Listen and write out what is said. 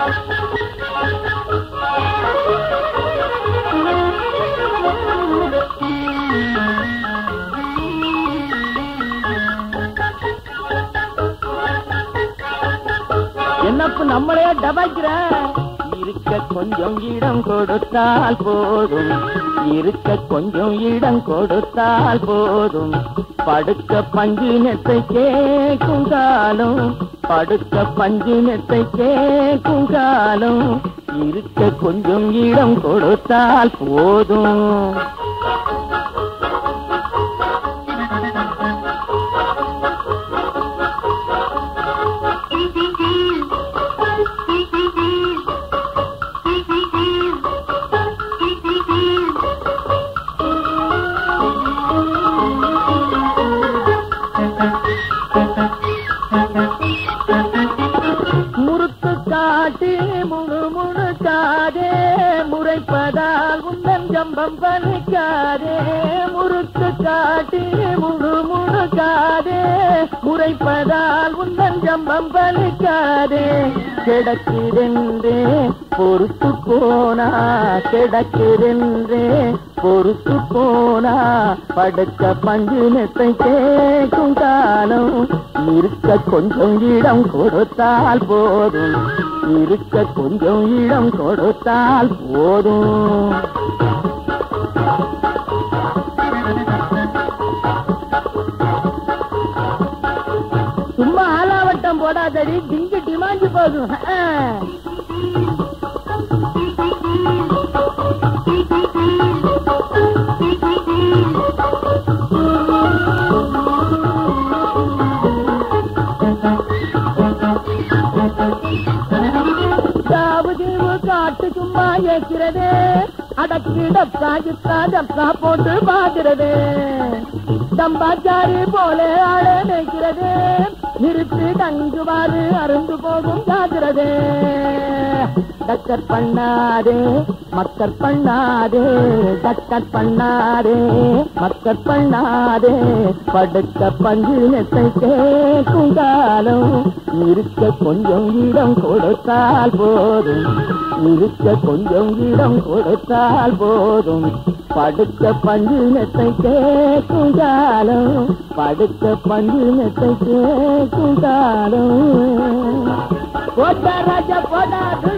என்னப்பு நம்மளையே டபாய்க்கிற இருக்க கொஞ்சம் இடம் கொடுத்தால் போதும் இருக்க கொஞ்சம் இடம் கொடுத்தால் போதும் படுக்க பஞ்சு நெத்தை கேக்கும் காலம் படுக்க பஞ்சு நெத்தை கேக்கும் காலம் இருக்க கொஞ்சம் இடம் கொடுத்தால் போதும் முறுக்கு காட்டி முழு முழுக்காதே முறைப்பதால் உந்தன் ஜம்பம் பலிக்காதே முறுக்கு காட்டி முழு முழுக்காதே முறைப்பதால் உந்தன் ஜம்பம் பலிக்காதே கிடக்கிறென்றே பொறுத்து போனா கிடக்கிறென்றே பொறுத்து போனா படுக்க பஞ்சு நெத்தை கேட்கும் காலம் இருக்க கொஞ்சம் இடம் கொடுத்தால் போதும் இருக்க கொஞ்சம் இடம் கொடுத்தால் போதும் சும்மா ஆலாவட்டம் போடாதடி திங்கு டிமாஞ்சு போதும் ஆ. தாவது காட்டு சும்மா ஏற்கிறது அடக்கு டப்கா கிப்கா டப்கா போட்டு பாக்குறது தம்பாச்சாரி போல ஆள நினைக்கிறது நிறுத்து தங்குவாரு அருந்து போகும் ஜாகிறது டக்கர் பண்ணாதே மக்கர் பண்ணாதே டக்கர் பண்ணாதே மக்கர் பண்ணாதே படுக்க பஞ்சு நெத்தை கேட்கும் காலம் இருக்க கொஞ்சம் இடம் கொடுத்தால் போதும் இருக்க கொஞ்சம் இடம் கொடுத்தால் போதும் படுக்க பஞ்சு நெத்தை கேட்கும் காலம் படுக்க பஞ்சு நெத்தை கேட்கும் காலம் போட்டா ராஜா போட்டா